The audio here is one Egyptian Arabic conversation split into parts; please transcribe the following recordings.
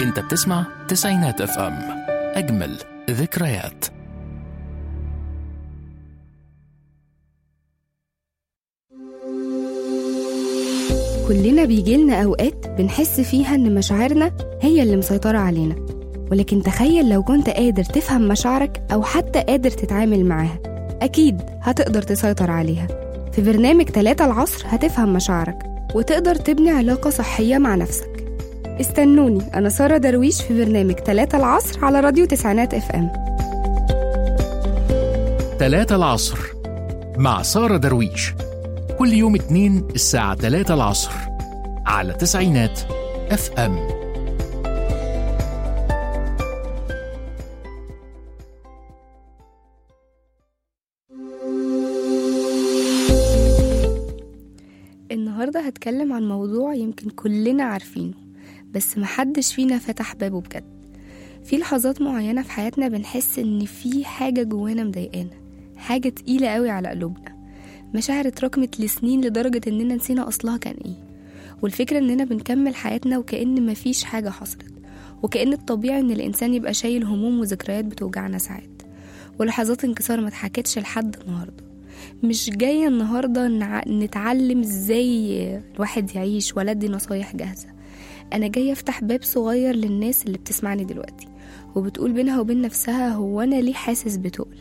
انت بتسمع تسعينات اف ام اجمل ذكريات كلنا بيجيلنا أوقات بنحس فيها إن مشاعرنا هي اللي مسيطرة علينا ولكن تخيل لو كنت قادر تفهم مشاعرك أو حتى قادر تتعامل معاها أكيد هتقدر تسيطر عليها في برنامج تلاتة العصر هتفهم مشاعرك وتقدر تبني علاقة صحية مع نفسك استنوني أنا سارة درويش في برنامج تلاتة العصر على راديو تسعينات اف ام تلاتة العصر مع سارة درويش كل يوم اتنين الساعة تلاتة العصر على تسعينات اف ام النهاردة هتكلم عن موضوع يمكن كلنا عارفينه بس محدش فينا فتح بابه بجد في لحظات معينة في حياتنا بنحس إن في حاجة جوانا مضايقانا حاجة تقيلة قوي على قلوبنا مشاعر اتراكمت لسنين لدرجة إننا نسينا أصلها كان إيه والفكرة إننا بنكمل حياتنا وكأن مفيش حاجة حصلت وكأن الطبيعي إن الإنسان يبقى شايل هموم وذكريات بتوجعنا ساعات ولحظات انكسار ما اتحكتش لحد النهارده مش جاية النهاردة نع- نتعلم ازاي الواحد يعيش ولا ادي نصايح جاهزة انا جاية افتح باب صغير للناس اللي بتسمعني دلوقتي وبتقول بينها وبين نفسها هو انا ليه حاسس بتقل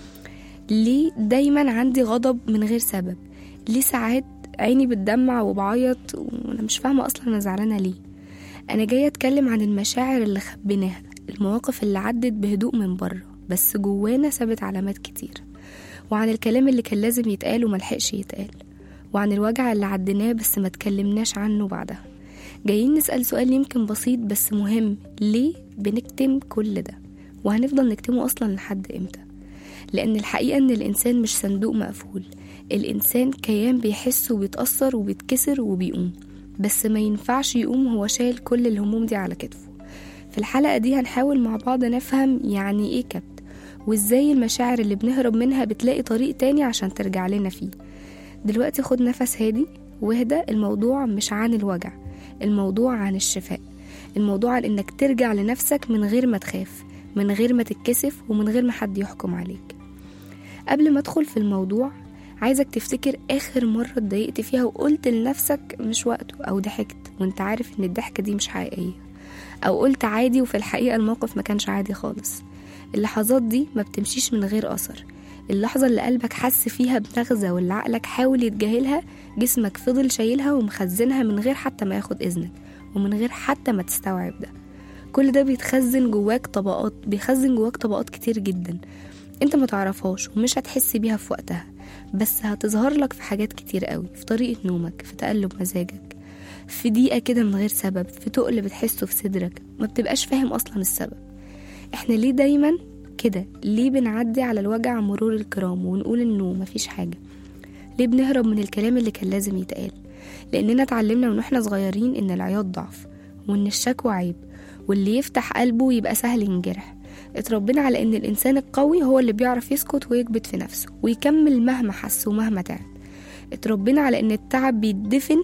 ليه دايما عندي غضب من غير سبب ليه ساعات عيني بتدمع وبعيط وانا مش فاهمة اصلا انا زعلانة ليه انا جاية اتكلم عن المشاعر اللي خبيناها المواقف اللي عدت بهدوء من بره بس جوانا سابت علامات كتير وعن الكلام اللي كان لازم يتقال وملحقش يتقال وعن الوجع اللي عديناه بس ما تكلمناش عنه بعدها جايين نسأل سؤال يمكن بسيط بس مهم ليه بنكتم كل ده وهنفضل نكتمه أصلا لحد إمتى لأن الحقيقة إن الإنسان مش صندوق مقفول الإنسان كيان بيحس وبيتأثر وبيتكسر وبيقوم بس ما ينفعش يقوم هو شايل كل الهموم دي على كتفه في الحلقة دي هنحاول مع بعض نفهم يعني إيه كبت وإزاي المشاعر اللي بنهرب منها بتلاقي طريق تاني عشان ترجع لنا فيه دلوقتي خد نفس هادي واهدى الموضوع مش عن الوجع الموضوع عن الشفاء الموضوع عن انك ترجع لنفسك من غير ما تخاف من غير ما تتكسف ومن غير ما حد يحكم عليك قبل ما ادخل في الموضوع عايزك تفتكر اخر مرة اتضايقت فيها وقلت لنفسك مش وقته او ضحكت وانت عارف ان الضحكة دي مش حقيقية او قلت عادي وفي الحقيقة الموقف ما كانش عادي خالص اللحظات دي ما بتمشيش من غير أثر اللحظة اللي قلبك حس فيها بنغزة واللي عقلك حاول يتجاهلها جسمك فضل شايلها ومخزنها من غير حتى ما ياخد إذنك ومن غير حتى ما تستوعب ده كل ده بيتخزن جواك طبقات بيخزن جواك طبقات كتير جدا انت ما تعرفهاش ومش هتحس بيها في وقتها بس هتظهر لك في حاجات كتير قوي في طريقة نومك في تقلب مزاجك في دقيقة كده من غير سبب في تقل بتحسه في صدرك ما بتبقاش فاهم أصلا السبب احنا ليه دايما كده ليه بنعدي على الوجع مرور الكرام ونقول انه مفيش حاجة ليه بنهرب من الكلام اللي كان لازم يتقال لاننا اتعلمنا من واحنا صغيرين ان العياط ضعف وان الشكوى عيب واللي يفتح قلبه يبقى سهل ينجرح اتربينا على ان الانسان القوي هو اللي بيعرف يسكت ويكبت في نفسه ويكمل مهما حس ومهما تعب اتربينا على ان التعب بيتدفن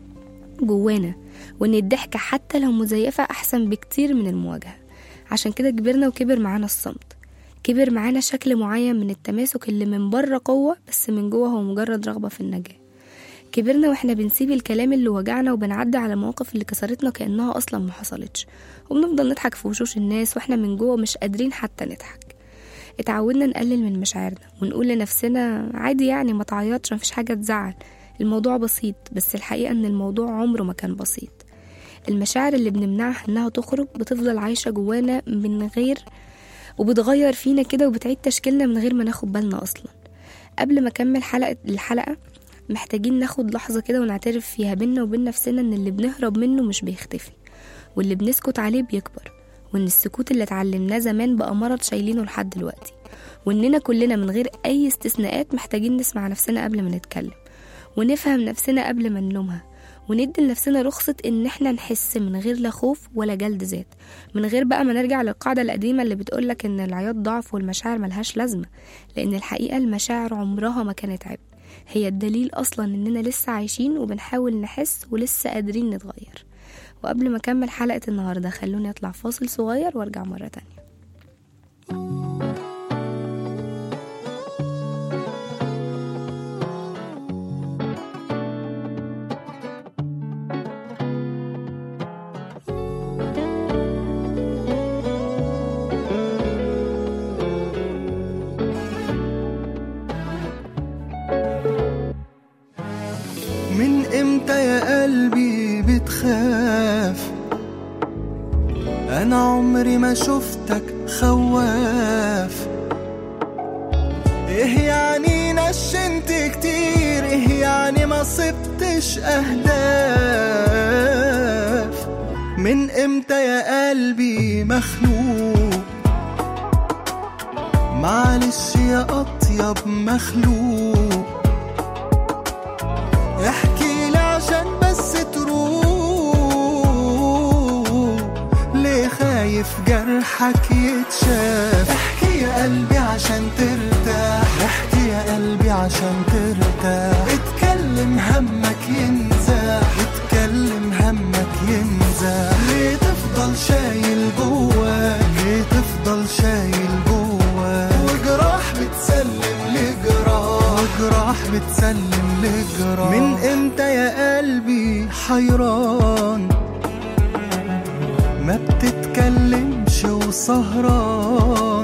جوانا وان الضحكة حتى لو مزيفة احسن بكتير من المواجهة عشان كده كبرنا وكبر معانا الصمت كبر معانا شكل معين من التماسك اللي من بره قوة بس من جوه هو مجرد رغبة في النجاة كبرنا واحنا بنسيب الكلام اللي وجعنا وبنعدي على المواقف اللي كسرتنا كأنها أصلا ما حصلتش وبنفضل نضحك في وشوش الناس واحنا من جوه مش قادرين حتى نضحك اتعودنا نقلل من مشاعرنا ونقول لنفسنا عادي يعني ما تعيطش مفيش حاجة تزعل الموضوع بسيط بس الحقيقة ان الموضوع عمره ما كان بسيط المشاعر اللي بنمنعها انها تخرج بتفضل عايشة جوانا من غير وبتغير فينا كده وبتعيد تشكيلنا من غير ما ناخد بالنا اصلا قبل ما اكمل حلقة الحلقة محتاجين ناخد لحظة كده ونعترف فيها بينا وبين نفسنا ان اللي بنهرب منه مش بيختفي واللي بنسكت عليه بيكبر وان السكوت اللي اتعلمناه زمان بقى مرض شايلينه لحد دلوقتي واننا كلنا من غير اي استثناءات محتاجين نسمع نفسنا قبل ما نتكلم ونفهم نفسنا قبل ما نلومها وندي لنفسنا رخصة إن إحنا نحس من غير لا خوف ولا جلد ذات من غير بقى ما نرجع للقاعدة القديمة اللي بتقولك إن العياط ضعف والمشاعر ملهاش لازمة لأن الحقيقة المشاعر عمرها ما كانت عيب هي الدليل أصلا إننا لسه عايشين وبنحاول نحس ولسه قادرين نتغير وقبل ما أكمل حلقة النهاردة خلوني أطلع فاصل صغير وأرجع مرة تانية من امتى يا قلبي بتخاف انا عمري ما شفتك خواف ايه يعني نشنت كتير ايه يعني ما صبتش اهداف من امتى يا قلبي مخنوق معلش يا اطيب مخلوق احكي لي عشان بس تروح ليه خايف جرحك يتشاف احكي يا قلبي عشان ترتاح احكي يا قلبي عشان ترتاح اتكلم همك ينزاح اتكلم همك ينزاح ليه تفضل شايل جواك ليه تفضل شايل جواك وجراح بتسلم لجراح وجراح بتسلم لجراح من امتى يا قلبي حيران ما بتتكلمش وسهران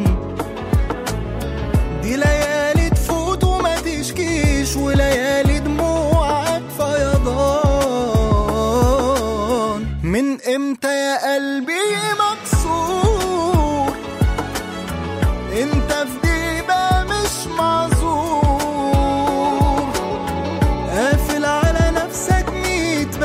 دي ليالي تفوت وما تشكيش وليالي دموعك فيضان من امتى يا قلبي مكسور انت في ديبة مش معذور قافل على نفسك ميت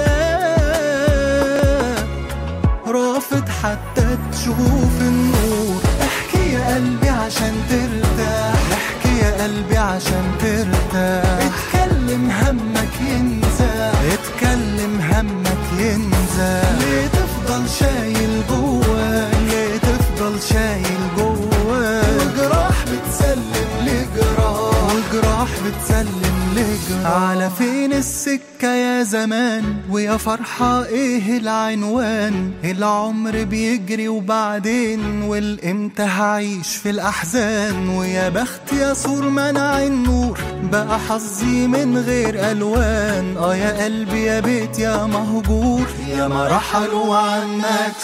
باب رافض حتى تشوف النور احكي يا قلبي عشان ترتاح احكي يا قلبي عشان ترتاح اتكلم همك ينزاح اتكلم همك ينزاح ليه تفضل شايل جواك ليه تفضل شايل جواك وجراح بتسلم لجراح وجراح بتسلم لجراح على فين السكة يا زمان ويا فرحة ايه العنوان العمر بيجري وبعدين والامتى هعيش في الاحزان ويا بخت يا سور منع النور بقى حظي من غير الوان اه يا قلبي يا بيت يا مهجور يا ما رحلوا عنك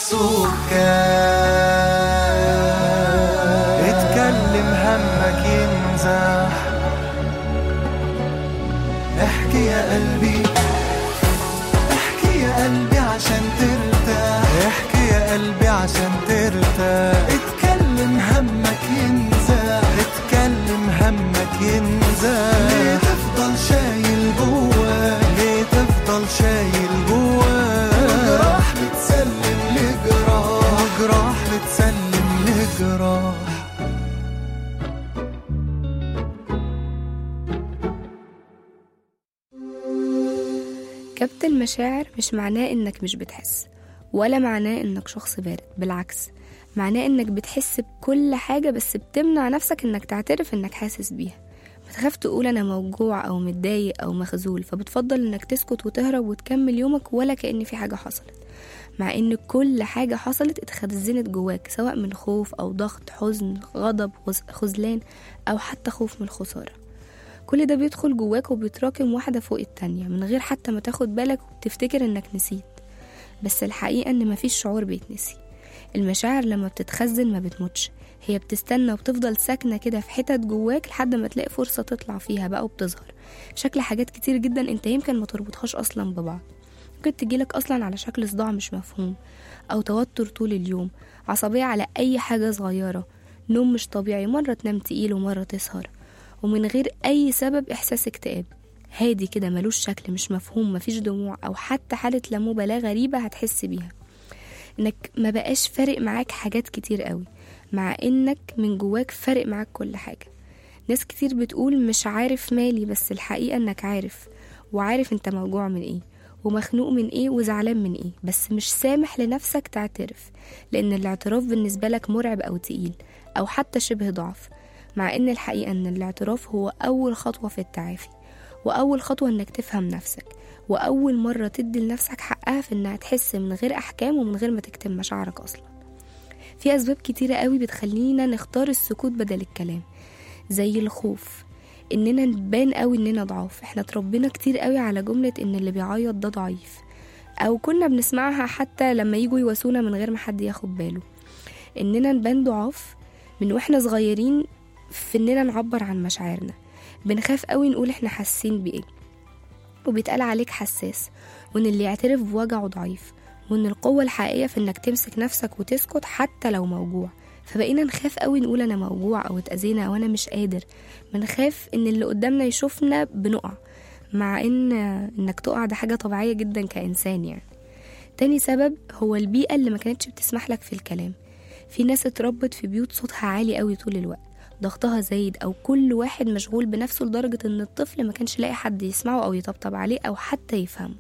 سكان اتكلم همك ينزاح احكي يا قلبي احكي يا قلبي عشان ترتاح احكي يا قلبي عشان ترتاح اتكلم همك ينزاح اتكلم همك ينزاح ليه تفضل شايل جواك ليه تفضل شايل جواك وجراح بتسلم لجراح وجراح بتسلم لجراح كبت المشاعر مش معناه انك مش بتحس ولا معناه انك شخص بارد بالعكس معناه انك بتحس بكل حاجة بس بتمنع نفسك انك تعترف انك حاسس بيها بتخاف تقول انا موجوع او متضايق او مخزول فبتفضل انك تسكت وتهرب وتكمل يومك ولا كأن في حاجة حصلت مع ان كل حاجة حصلت اتخزنت جواك سواء من خوف او ضغط حزن غضب خز- خذلان او حتى خوف من الخسارة كل ده بيدخل جواك وبيتراكم واحدة فوق التانية من غير حتى ما تاخد بالك وتفتكر انك نسيت بس الحقيقة ان مفيش شعور بيتنسي المشاعر لما بتتخزن ما بتموتش هي بتستنى وبتفضل ساكنة كده في حتت جواك لحد ما تلاقي فرصة تطلع فيها بقى وبتظهر شكل حاجات كتير جدا انت يمكن ما تربطهاش اصلا ببعض ممكن تجيلك اصلا على شكل صداع مش مفهوم او توتر طول اليوم عصبية على اي حاجة صغيرة نوم مش طبيعي مرة تنام تقيل ومرة تسهر ومن غير اي سبب احساس اكتئاب هادي كده ملوش شكل مش مفهوم مفيش دموع او حتى حالة لا مبالاة غريبة هتحس بيها انك ما بقاش فارق معاك حاجات كتير قوي مع انك من جواك فارق معاك كل حاجة ناس كتير بتقول مش عارف مالي بس الحقيقة انك عارف وعارف انت موجوع من ايه ومخنوق من ايه وزعلان من ايه بس مش سامح لنفسك تعترف لان الاعتراف بالنسبة لك مرعب او تقيل او حتى شبه ضعف مع ان الحقيقة ان الاعتراف هو اول خطوة في التعافي واول خطوة انك تفهم نفسك وأول مرة تدي لنفسك حقها في إنها تحس من غير أحكام ومن غير ما تكتم مشاعرك أصلا في أسباب كتيرة قوي بتخلينا نختار السكوت بدل الكلام زي الخوف إننا نبان قوي إننا ضعاف إحنا اتربينا كتير قوي على جملة إن اللي بيعيط ده ضعيف أو كنا بنسمعها حتى لما يجوا يواسونا من غير ما حد ياخد باله إننا نبان ضعاف من وإحنا صغيرين في إننا نعبر عن مشاعرنا بنخاف قوي نقول إحنا حاسين بإيه وبيتقال عليك حساس وإن اللي يعترف بوجعه ضعيف وإن القوة الحقيقية في إنك تمسك نفسك وتسكت حتى لو موجوع فبقينا نخاف قوي نقول أنا موجوع أو اتأذينا أو أنا مش قادر بنخاف إن اللي قدامنا يشوفنا بنقع مع إن إنك تقع ده حاجة طبيعية جدا كإنسان يعني تاني سبب هو البيئة اللي ما كانتش بتسمح لك في الكلام في ناس اتربت في بيوت صوتها عالي قوي طول الوقت ضغطها زايد او كل واحد مشغول بنفسه لدرجة ان الطفل ما كانش لاقي حد يسمعه او يطبطب عليه او حتى يفهمه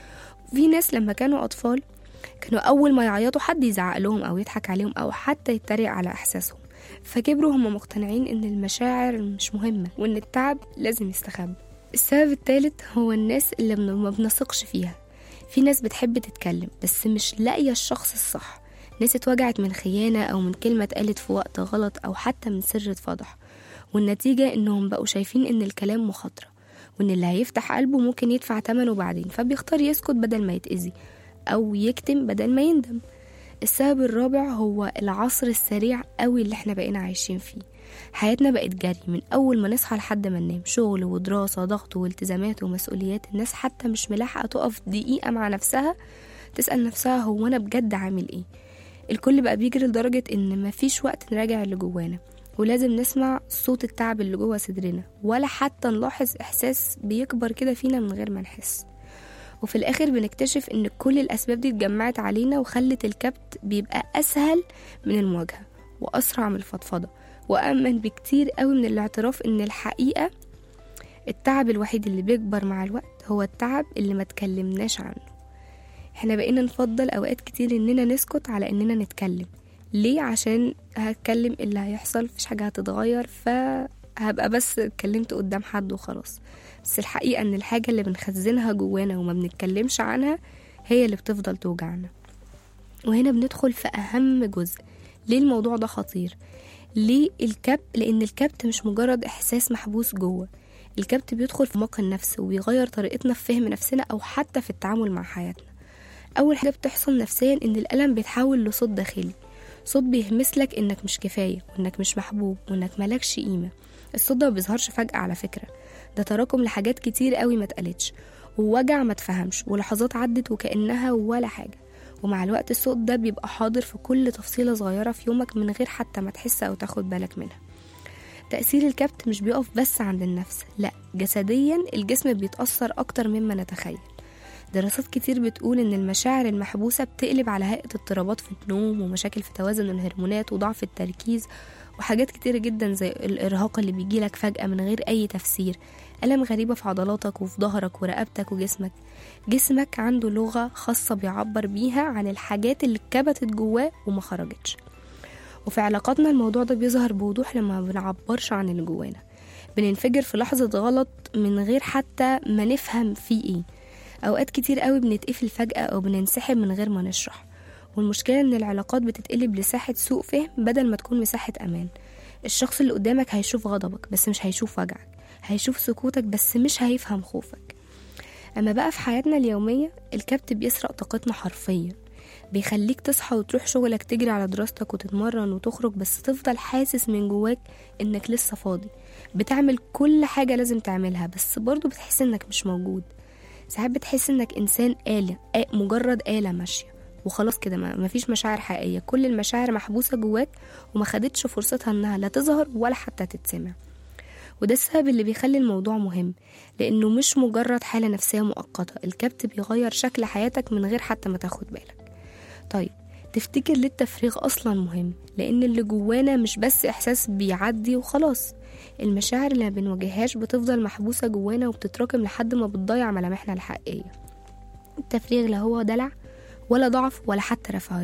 في ناس لما كانوا اطفال كانوا اول ما يعيطوا حد يزعق لهم او يضحك عليهم او حتى يتريق على احساسهم فكبروا هم مقتنعين ان المشاعر مش مهمة وان التعب لازم يستخبى السبب الثالث هو الناس اللي ما بنثقش فيها في ناس بتحب تتكلم بس مش لاقية الشخص الصح ناس اتوجعت من خيانة أو من كلمة اتقالت في وقت غلط أو حتى من سر اتفضح والنتيجة إنهم بقوا شايفين إن الكلام مخاطرة وإن اللي هيفتح قلبه ممكن يدفع تمنه بعدين فبيختار يسكت بدل ما يتأذي أو يكتم بدل ما يندم السبب الرابع هو العصر السريع قوي اللي احنا بقينا عايشين فيه حياتنا بقت جري من أول ما نصحى لحد ما ننام شغل ودراسة ضغط والتزامات ومسؤوليات الناس حتى مش ملاحقة تقف دقيقة مع نفسها تسأل نفسها هو أنا بجد عامل إيه الكل بقى بيجري لدرجة إن مفيش وقت نراجع اللي جوانا ولازم نسمع صوت التعب اللي جوه صدرنا ولا حتى نلاحظ إحساس بيكبر كده فينا من غير ما نحس وفي الآخر بنكتشف إن كل الأسباب دي اتجمعت علينا وخلت الكبت بيبقى أسهل من المواجهة وأسرع من الفضفضة وأمن بكتير قوي من الاعتراف إن الحقيقة التعب الوحيد اللي بيكبر مع الوقت هو التعب اللي ما تكلمناش عنه احنا بقينا نفضل اوقات كتير اننا نسكت على اننا نتكلم ليه عشان هتكلم اللي هيحصل مفيش حاجه هتتغير فهبقى بس اتكلمت قدام حد وخلاص بس الحقيقه ان الحاجه اللي بنخزنها جوانا وما بنتكلمش عنها هي اللي بتفضل توجعنا وهنا بندخل في اهم جزء ليه الموضوع ده خطير ليه الكبت لان الكبت مش مجرد احساس محبوس جوه الكبت بيدخل في عمق النفس وبيغير طريقتنا في فهم نفسنا او حتى في التعامل مع حياتنا اول حاجه بتحصل نفسيا ان الالم بيتحول لصوت داخلي صوت بيهمس لك انك مش كفايه وانك مش محبوب وانك مالكش قيمه الصوت ده ما بيظهرش فجاه على فكره ده تراكم لحاجات كتير قوي ما اتقالتش ووجع ما تفهمش ولحظات عدت وكانها ولا حاجه ومع الوقت الصوت ده بيبقى حاضر في كل تفصيلة صغيرة في يومك من غير حتى ما تحس أو تاخد بالك منها تأثير الكبت مش بيقف بس عند النفس لا جسديا الجسم بيتأثر أكتر مما نتخيل دراسات كتير بتقول إن المشاعر المحبوسة بتقلب على هيئة اضطرابات في النوم ومشاكل في توازن الهرمونات وضعف التركيز وحاجات كتير جدا زي الإرهاق اللي بيجيلك فجأة من غير أي تفسير ألم غريبة في عضلاتك وفي ظهرك ورقبتك وجسمك جسمك عنده لغة خاصة بيعبر بيها عن الحاجات اللي اتكبتت جواه وما خرجتش وفي علاقاتنا الموضوع ده بيظهر بوضوح لما ما بنعبرش عن اللي جوانا بننفجر في لحظة غلط من غير حتى ما نفهم فيه ايه أوقات كتير قوي بنتقفل فجأة أو بننسحب من غير ما نشرح والمشكلة إن العلاقات بتتقلب لساحة سوء فهم بدل ما تكون مساحة أمان الشخص اللي قدامك هيشوف غضبك بس مش هيشوف وجعك هيشوف سكوتك بس مش هيفهم خوفك أما بقى في حياتنا اليومية الكبت بيسرق طاقتنا حرفيا بيخليك تصحى وتروح شغلك تجري على دراستك وتتمرن وتخرج بس تفضل حاسس من جواك انك لسه فاضي بتعمل كل حاجة لازم تعملها بس برضه بتحس انك مش موجود ساعات بتحس انك انسان آلة آه مجرد آلة ماشية وخلاص كده ما مفيش مشاعر حقيقية كل المشاعر محبوسة جواك وما خدتش فرصتها انها لا تظهر ولا حتى تتسمع وده السبب اللي بيخلي الموضوع مهم لانه مش مجرد حالة نفسية مؤقتة الكبت بيغير شكل حياتك من غير حتى ما تاخد بالك طيب تفتكر ليه التفريغ اصلا مهم لان اللي جوانا مش بس احساس بيعدي وخلاص المشاعر اللي ما بنواجههاش بتفضل محبوسة جوانا وبتتراكم لحد ما بتضيع ملامحنا الحقيقية التفريغ لا هو دلع ولا ضعف ولا حتى رفاهية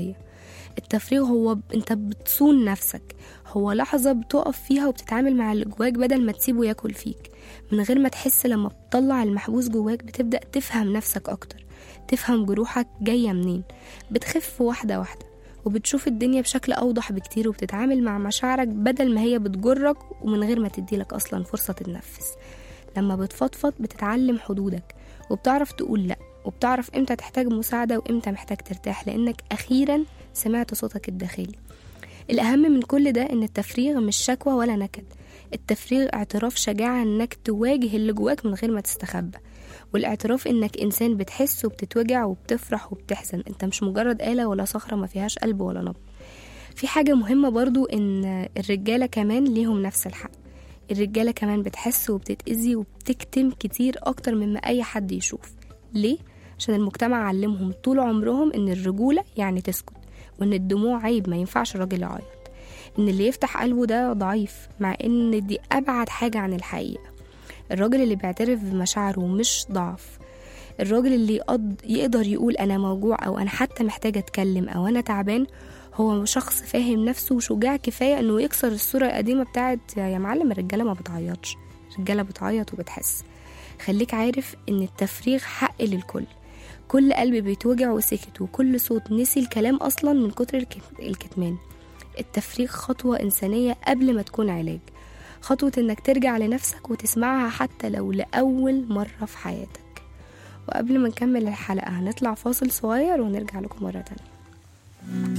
التفريغ هو ب... انت بتصون نفسك هو لحظة بتقف فيها وبتتعامل مع اللي جواك بدل ما تسيبه ياكل فيك من غير ما تحس لما بتطلع المحبوس جواك بتبدأ تفهم نفسك أكتر تفهم جروحك جاية منين بتخف واحدة واحدة وبتشوف الدنيا بشكل أوضح بكتير وبتتعامل مع مشاعرك بدل ما هي بتجرك ومن غير ما تديلك أصلا فرصة تتنفس لما بتفضفض بتتعلم حدودك وبتعرف تقول لأ وبتعرف امتى تحتاج مساعدة وامتى محتاج ترتاح لأنك أخيرا سمعت صوتك الداخلي الأهم من كل ده إن التفريغ مش شكوى ولا نكد التفريغ اعتراف شجاعة إنك تواجه اللي جواك من غير ما تستخبى والاعتراف إنك إنسان بتحس وبتتوجع وبتفرح وبتحزن أنت مش مجرد آلة ولا صخرة ما فيهاش قلب ولا نبض في حاجة مهمة برضو إن الرجالة كمان ليهم نفس الحق الرجالة كمان بتحس وبتتأذي وبتكتم كتير أكتر مما أي حد يشوف ليه؟ عشان المجتمع علمهم طول عمرهم إن الرجولة يعني تسكت وإن الدموع عيب ما ينفعش الراجل يعيط إن اللي يفتح قلبه ده ضعيف مع إن دي أبعد حاجة عن الحقيقة الراجل اللي بيعترف بمشاعره مش ضعف الراجل اللي يقض يقدر يقول أنا موجوع أو أنا حتى محتاج أتكلم أو أنا تعبان هو شخص فاهم نفسه وشجاع كفاية إنه يكسر الصورة القديمة بتاعت يا معلم الرجالة ما بتعيطش الرجالة بتعيط وبتحس خليك عارف إن التفريغ حق للكل كل قلب بيتوجع وسكت وكل صوت نسي الكلام أصلا من كتر الكت- الكتمان التفريغ خطوة إنسانية قبل ما تكون علاج خطوة إنك ترجع لنفسك وتسمعها حتى لو لأول مرة في حياتك وقبل ما نكمل الحلقة هنطلع فاصل صغير ونرجع لكم مرة تانية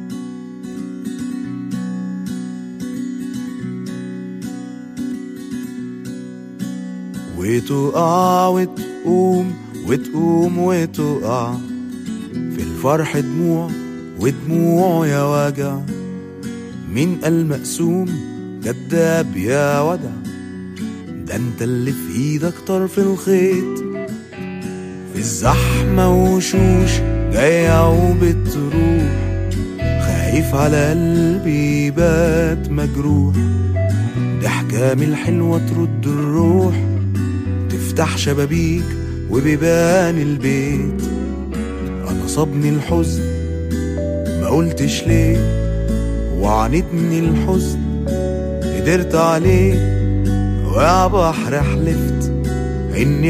وتقع وتقوم وتقوم وتقع في الفرح دموع ودموع يا وجع مين قال مقسوم كداب يا ودع ده انت اللي في ايدك طرف الخيط في الزحمة وشوش جاية وبتروح خايف على قلبي بات مجروح ضحكة من الحلوة ترد الروح تفتح شبابيك وبيبان البيت انا صابني الحزن ما قلتش ليه وعانتني الحزن قدرت عليه ويا بحر حلفت اني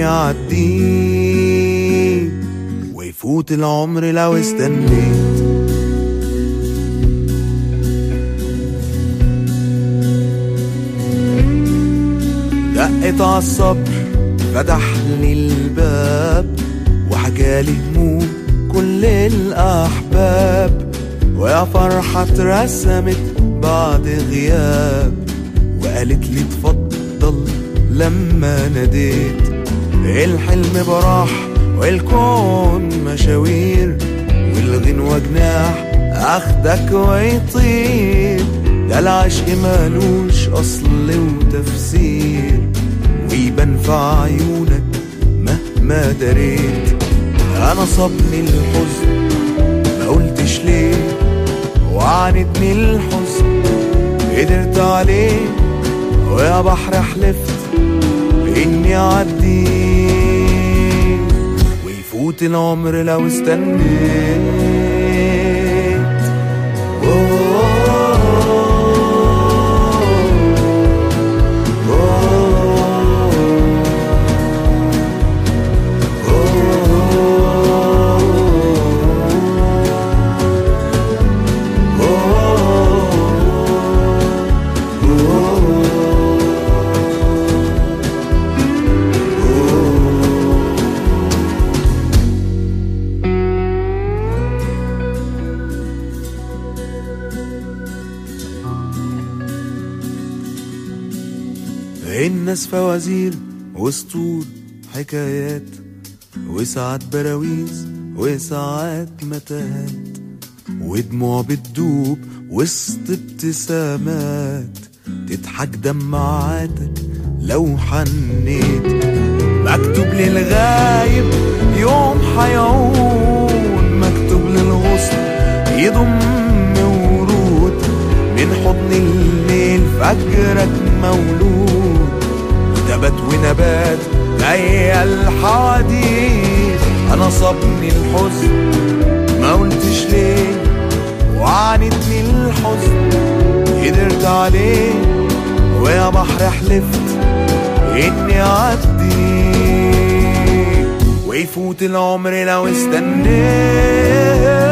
اعديه ويفوت العمر لو استنيت دقت عالصبر فتح لي الباب وحكالي هموم كل الأحباب ويا فرحة اترسمت بعد غياب وقالت لي اتفضل لما ناديت الحلم براح والكون مشاوير والغنوة جناح اخدك ويطير ده العشق مالوش اصل وتفسير ويبان في عيونك مهما دريت انا صابني الحزن ما قلتش ليه وعانتني الحزن قدرت عليه ويا بحر حلفت اني اعديه ويفوت العمر لو استنيت الناس فوازير وسطور حكايات وساعات براويز وساعات متاهات ودموع بتدوب وسط ابتسامات تضحك دمعاتك لو حنيت مكتوب للغايب يوم حيعود مكتوب للغصن يضم ورود من حضن الليل فجرك مولود ونبات ونبات جاية الحواديت انا صابني الحزن ما قلتش ليه وعانتني الحزن قدرت عليه ويا بحر حلفت اني اعدي ويفوت العمر لو استنيت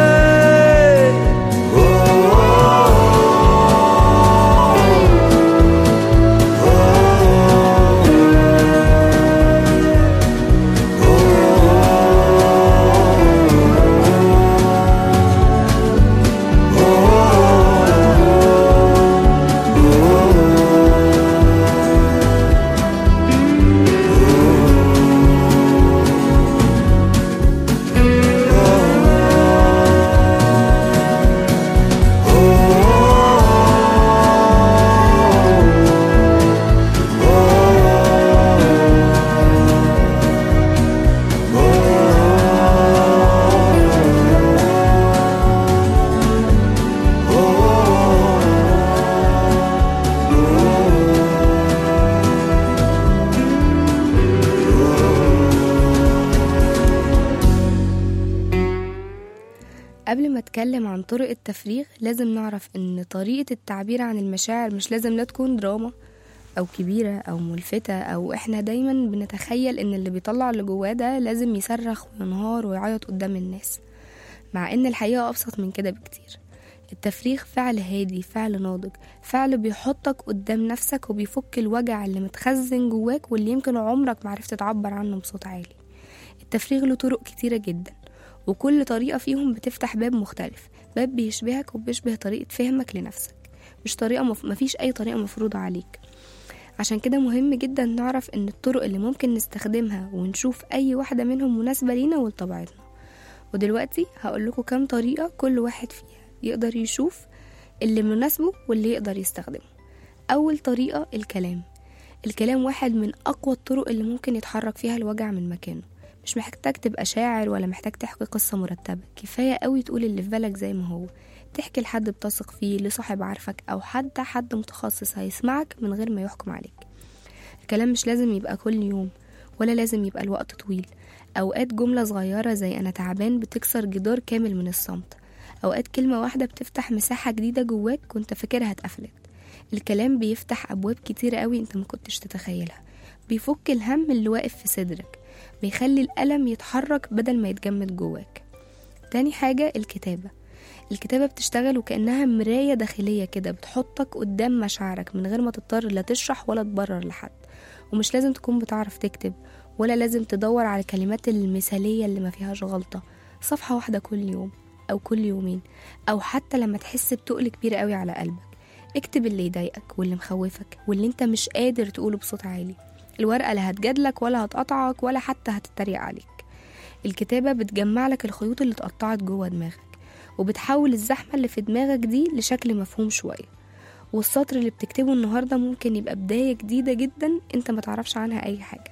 قبل ما اتكلم عن طرق التفريغ لازم نعرف ان طريقة التعبير عن المشاعر مش لازم لا تكون دراما او كبيرة او ملفتة او احنا دايما بنتخيل ان اللي بيطلع اللي جواه ده لازم يصرخ وينهار ويعيط قدام الناس مع ان الحقيقة ابسط من كده بكتير التفريغ فعل هادي فعل ناضج فعل بيحطك قدام نفسك وبيفك الوجع اللي متخزن جواك واللي يمكن عمرك معرفت تعبر عنه بصوت عالي التفريغ له طرق كتيرة جدا وكل طريقة فيهم بتفتح باب مختلف باب بيشبهك وبيشبه طريقة فهمك لنفسك مش طريقة مف... مفيش أي طريقة مفروضة عليك عشان كده مهم جدا نعرف ان الطرق اللي ممكن نستخدمها ونشوف أي واحدة منهم مناسبة لينا ولطبيعتنا ودلوقتي هقول لكم كام طريقة كل واحد فيها يقدر يشوف اللي مناسبه واللي يقدر يستخدمه أول طريقة الكلام الكلام واحد من أقوى الطرق اللي ممكن يتحرك فيها الوجع من مكانه مش محتاج تبقى شاعر ولا محتاج تحكي قصة مرتبة كفاية قوي تقول اللي في بالك زي ما هو تحكي لحد بتثق فيه لصاحب عارفك أو حتى حد متخصص هيسمعك من غير ما يحكم عليك الكلام مش لازم يبقى كل يوم ولا لازم يبقى الوقت طويل أوقات جملة صغيرة زي أنا تعبان بتكسر جدار كامل من الصمت أوقات كلمة واحدة بتفتح مساحة جديدة جواك كنت فاكرها اتقفلت الكلام بيفتح أبواب كتيرة قوي أنت مكنتش تتخيلها بيفك الهم اللي واقف في صدرك بيخلي الألم يتحرك بدل ما يتجمد جواك تاني حاجة الكتابة الكتابة بتشتغل وكأنها مراية داخلية كده بتحطك قدام مشاعرك من غير ما تضطر لا تشرح ولا تبرر لحد ومش لازم تكون بتعرف تكتب ولا لازم تدور على الكلمات المثالية اللي ما فيهاش غلطة صفحة واحدة كل يوم أو كل يومين أو حتى لما تحس بتقل كبير قوي على قلبك اكتب اللي يضايقك واللي مخوفك واللي انت مش قادر تقوله بصوت عالي الورقة لا هتجادلك ولا هتقطعك ولا حتى هتتريق عليك الكتابة بتجمع لك الخيوط اللي اتقطعت جوه دماغك وبتحول الزحمة اللي في دماغك دي لشكل مفهوم شوية والسطر اللي بتكتبه النهاردة ممكن يبقى بداية جديدة جدا انت ما تعرفش عنها اي حاجة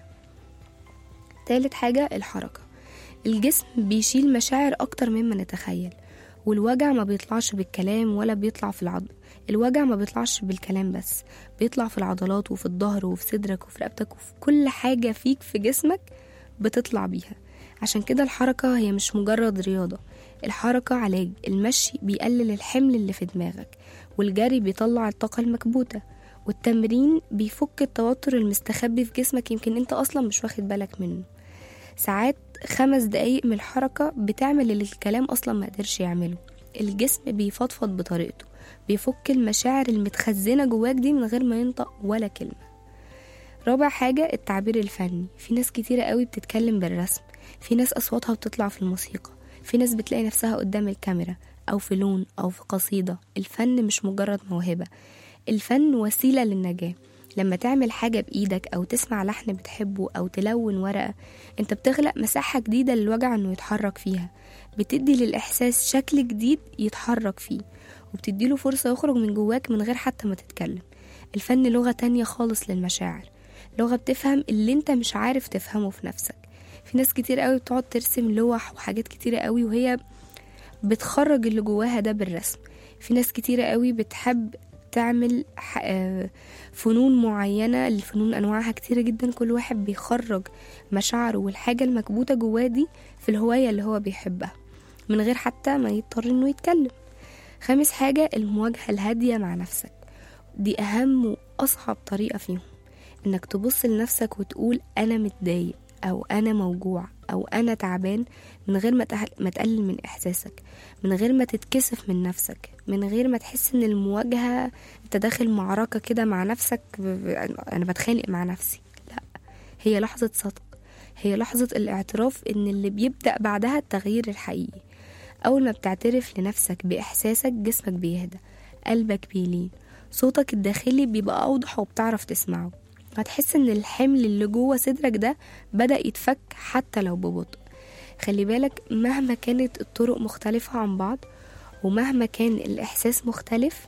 تالت حاجة الحركة الجسم بيشيل مشاعر اكتر مما نتخيل والوجع ما بيطلعش بالكلام ولا بيطلع في العظم الوجع ما بيطلعش بالكلام بس بيطلع في العضلات وفي الظهر وفي صدرك وفي رقبتك وفي كل حاجة فيك في جسمك بتطلع بيها عشان كده الحركة هي مش مجرد رياضة الحركة علاج المشي بيقلل الحمل اللي في دماغك والجري بيطلع الطاقة المكبوتة والتمرين بيفك التوتر المستخبي في جسمك يمكن انت اصلا مش واخد بالك منه ساعات خمس دقايق من الحركة بتعمل اللي الكلام اصلا ما قدرش يعمله الجسم بيفضفض بطريقته بيفك المشاعر المتخزنة جواك دي من غير ما ينطق ولا كلمة رابع حاجة التعبير الفني في ناس كتيرة قوي بتتكلم بالرسم في ناس أصواتها بتطلع في الموسيقى في ناس بتلاقي نفسها قدام الكاميرا أو في لون أو في قصيدة الفن مش مجرد موهبة الفن وسيلة للنجاة لما تعمل حاجة بإيدك أو تسمع لحن بتحبه أو تلون ورقة أنت بتخلق مساحة جديدة للوجع إنه يتحرك فيها بتدي للإحساس شكل جديد يتحرك فيه وبتديله فرصة يخرج من جواك من غير حتى ما تتكلم الفن لغة تانية خالص للمشاعر لغة بتفهم اللي انت مش عارف تفهمه في نفسك في ناس كتير قوي بتقعد ترسم لوح وحاجات كتيرة قوي وهي بتخرج اللي جواها ده بالرسم في ناس كتيرة قوي بتحب تعمل ح- آه، فنون معينة الفنون أنواعها كتيرة جدا كل واحد بيخرج مشاعره والحاجة المكبوتة جواه دي في الهواية اللي هو بيحبها من غير حتى ما يضطر انه يتكلم خامس حاجة المواجهة الهادية مع نفسك دي أهم وأصعب طريقة فيهم إنك تبص لنفسك وتقول أنا متضايق أو أنا موجوع أو أنا تعبان من غير ما تح- ما تقلل من إحساسك من غير ما تتكسف من نفسك من غير ما تحس إن المواجهة أنت داخل معركة كده مع نفسك ب- ب- أنا بتخانق مع نفسي لا هي لحظة صدق هي لحظة الاعتراف إن اللي بيبدأ بعدها التغيير الحقيقي أول ما بتعترف لنفسك بإحساسك جسمك بيهدى قلبك بيلين صوتك الداخلي بيبقى أوضح وبتعرف تسمعه هتحس إن الحمل اللي جوه صدرك ده بدأ يتفك حتى لو ببطء خلي بالك مهما كانت الطرق مختلفة عن بعض ومهما كان الإحساس مختلف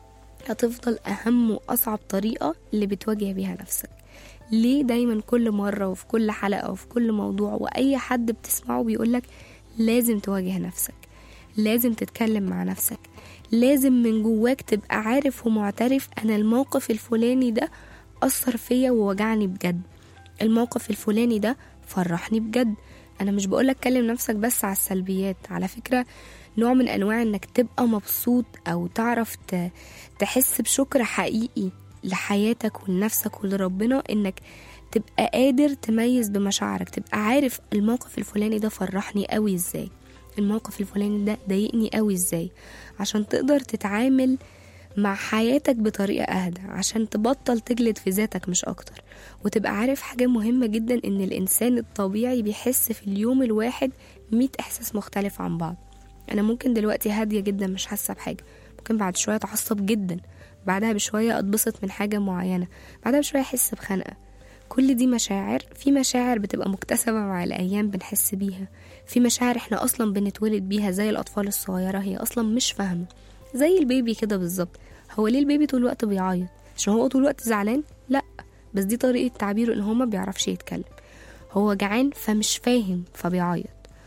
هتفضل أهم وأصعب طريقة اللي بتواجه بيها نفسك ليه دايما كل مرة وفي كل حلقة وفي كل موضوع وأي حد بتسمعه بيقولك لازم تواجه نفسك لازم تتكلم مع نفسك لازم من جواك تبقى عارف ومعترف أنا الموقف الفلاني ده أثر فيا ووجعني بجد الموقف الفلاني ده فرحني بجد أنا مش بقولك كلم نفسك بس على السلبيات على فكرة نوع من أنواع إنك تبقى مبسوط أو تعرف ت- تحس بشكر حقيقي لحياتك ولنفسك ولربنا إنك تبقى قادر تميز بمشاعرك تبقى عارف الموقف الفلاني ده فرحني قوي ازاي الموقف الفلاني ده ضايقني قوي ازاي عشان تقدر تتعامل مع حياتك بطريقة أهدى عشان تبطل تجلد في ذاتك مش أكتر وتبقى عارف حاجة مهمة جدا إن الإنسان الطبيعي بيحس في اليوم الواحد مية إحساس مختلف عن بعض أنا ممكن دلوقتي هادية جدا مش حاسة بحاجة ممكن بعد شوية أتعصب جدا بعدها بشوية أتبسط من حاجة معينة بعدها بشوية أحس بخنقة كل دي مشاعر في مشاعر بتبقى مكتسبة مع الأيام بنحس بيها في مشاعر احنا أصلا بنتولد بيها زي الأطفال الصغيرة هي أصلا مش فاهمة زي البيبي كده بالظبط هو ليه البيبي طول الوقت بيعيط عشان هو طول الوقت زعلان لا بس دي طريقة تعبيره إن هو ما بيعرفش يتكلم هو جعان فمش فاهم فبيعيط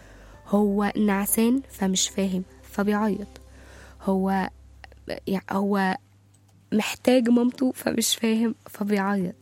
هو نعسان فمش فاهم فبيعيط هو يعني هو محتاج مامته فمش فاهم فبيعيط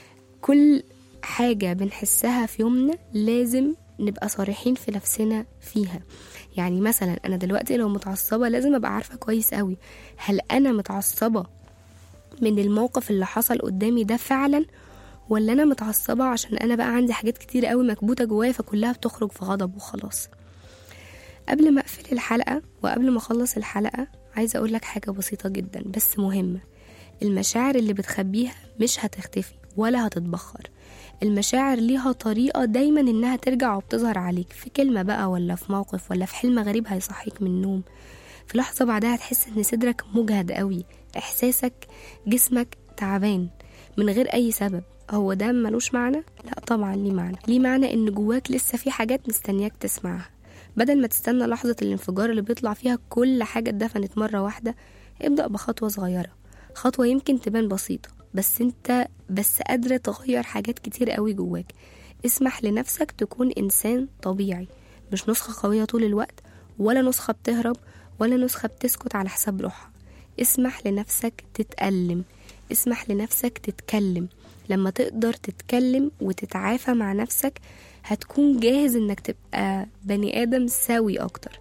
كل حاجة بنحسها في يومنا لازم نبقى صريحين في نفسنا فيها يعني مثلا أنا دلوقتي لو متعصبة لازم أبقى عارفة كويس قوي هل أنا متعصبة من الموقف اللي حصل قدامي ده فعلا ولا أنا متعصبة عشان أنا بقى عندي حاجات كتير قوي مكبوتة جوايا فكلها بتخرج في غضب وخلاص قبل ما أقفل الحلقة وقبل ما أخلص الحلقة عايزة أقول لك حاجة بسيطة جدا بس مهمة المشاعر اللي بتخبيها مش هتختفي ولا هتتبخر المشاعر ليها طريقة دايما إنها ترجع وبتظهر عليك في كلمة بقى ولا في موقف ولا في حلم غريب هيصحيك من النوم في لحظة بعدها هتحس إن صدرك مجهد قوي إحساسك جسمك تعبان من غير أي سبب هو ده ملوش معنى؟ لا طبعا ليه معنى ليه معنى إن جواك لسه في حاجات مستنياك تسمعها بدل ما تستنى لحظة الانفجار اللي بيطلع فيها كل حاجة اتدفنت مرة واحدة ابدأ بخطوة صغيرة خطوة يمكن تبان بسيطة بس انت بس قادرة تغير حاجات كتير قوي جواك اسمح لنفسك تكون إنسان طبيعي مش نسخة قوية طول الوقت ولا نسخة بتهرب ولا نسخة بتسكت على حساب روحها اسمح لنفسك تتألم اسمح لنفسك تتكلم لما تقدر تتكلم وتتعافى مع نفسك هتكون جاهز انك تبقى بني ادم سوي اكتر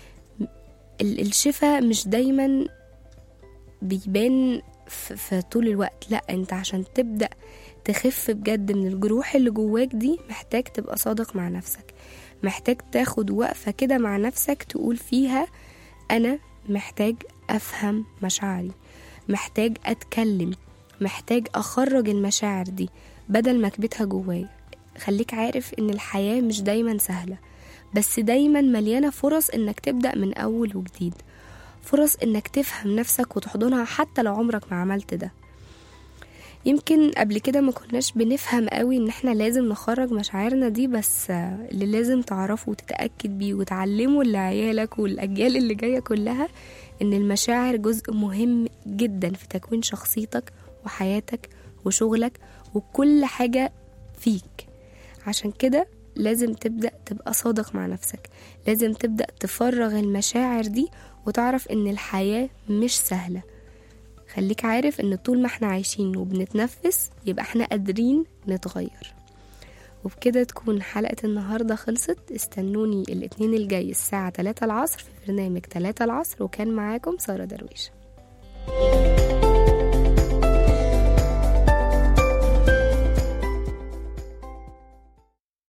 ال- الشفاء مش دايما بيبان في في طول الوقت لا انت عشان تبدأ تخف بجد من الجروح اللي جواك دي محتاج تبقى صادق مع نفسك محتاج تاخد وقفة كده مع نفسك تقول فيها أنا محتاج أفهم مشاعري محتاج أتكلم محتاج أخرج المشاعر دي بدل ما أكبتها جوايا خليك عارف إن الحياة مش دايما سهلة بس دايما مليانة فرص إنك تبدأ من أول وجديد فرص إنك تفهم نفسك وتحضنها حتى لو عمرك ما عملت ده يمكن قبل كده ما كناش بنفهم قوي ان احنا لازم نخرج مشاعرنا دي بس آه، اللي لازم تعرفه وتتأكد بيه وتعلمه لعيالك والأجيال اللي جاية كلها ان المشاعر جزء مهم جدا في تكوين شخصيتك وحياتك وشغلك وكل حاجة فيك عشان كده لازم تبدأ تبقى صادق مع نفسك لازم تبدأ تفرغ المشاعر دي وتعرف ان الحياة مش سهلة خليك عارف ان طول ما احنا عايشين وبنتنفس يبقى احنا قادرين نتغير وبكده تكون حلقة النهاردة خلصت استنوني الاثنين الجاي الساعة 3 العصر في برنامج 3 العصر وكان معاكم سارة درويش